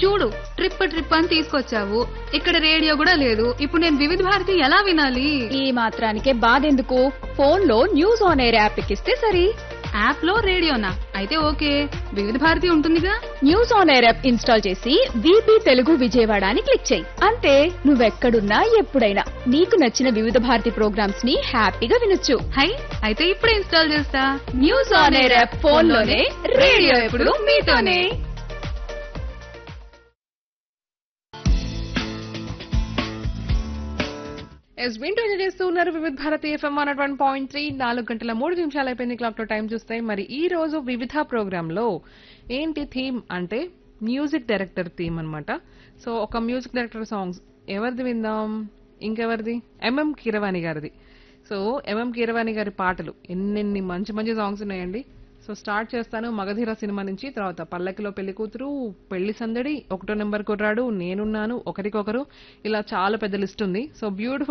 చూడు trip trip అని తీసుకొచ్చావు ఇక్కడ రేడియో కూడా లేదు ఇప్పుడు నేను వివిధ భారతి ఎలా వినాలి ఈ మాత్రానికే బాధెందుకు ఫోన్ లో న్యూస్ ఆన్ ఎయిర్ యాప్ ఎక్కిస్తే సరి యాప్ లో రేడియోనా అయితే ఓకే వివిధ భారతి ఉంటుందిగా news on air app install చేసి వీపీ తెలుగు విజయవాడ అని క్లిక్ చేయి అంతే నువ్వెక్కడున్నా ఎప్పుడైనా నీకు నచ్చిన వివిధ భారతి ప్రోగ్రామ్స్ ని హ్యాపీగా వినొచ్చు హై అయితే ఇప్పుడే ఇన్స్టాల్ చేస్తా news on air app phone లోనే రేడియో ఎప్పుడు మీతోనే ఎస్ వింటూ ఎంజాయ్ చేస్తూ ఉన్నారు Vividh Bharati FM one one point three నాలుగు గంటల మూడు నిమిషాలు అయిపోయింది క్లాక్ లో టైం చూస్తే మరి ఈ రోజు వివిధ ప్రోగ్రామ్ లో ఏంటి థీమ్ అంటే మ్యూజిక్ డైరెక్టర్ థీమ్ అన్నమాట సో ఒక మ్యూజిక్ డైరెక్టర్ సాంగ్స్ ఎవరిది విందాం ఇంకెవరిది ఎంఎం కీరవాణి గారిది సో ఎంఎం కీరవాణి గారి పాటలు ఎన్నెన్ని మంచి మంచి సాంగ్స్ ఉన్నాయండి సో స్టార్ట్ చేస్తాను మగధీర సినిమా నుంచి తర్వాత పల్లకిలో పెళ్లి కూతురు పెళ్లి సందడి ఒకటో నెంబర్ కుర్రాడు నేనున్నాను ఒకరికొకరు ఇలా చాలా పెద్ద లిస్ట్ ఉంది సో బ్యూటిఫుల్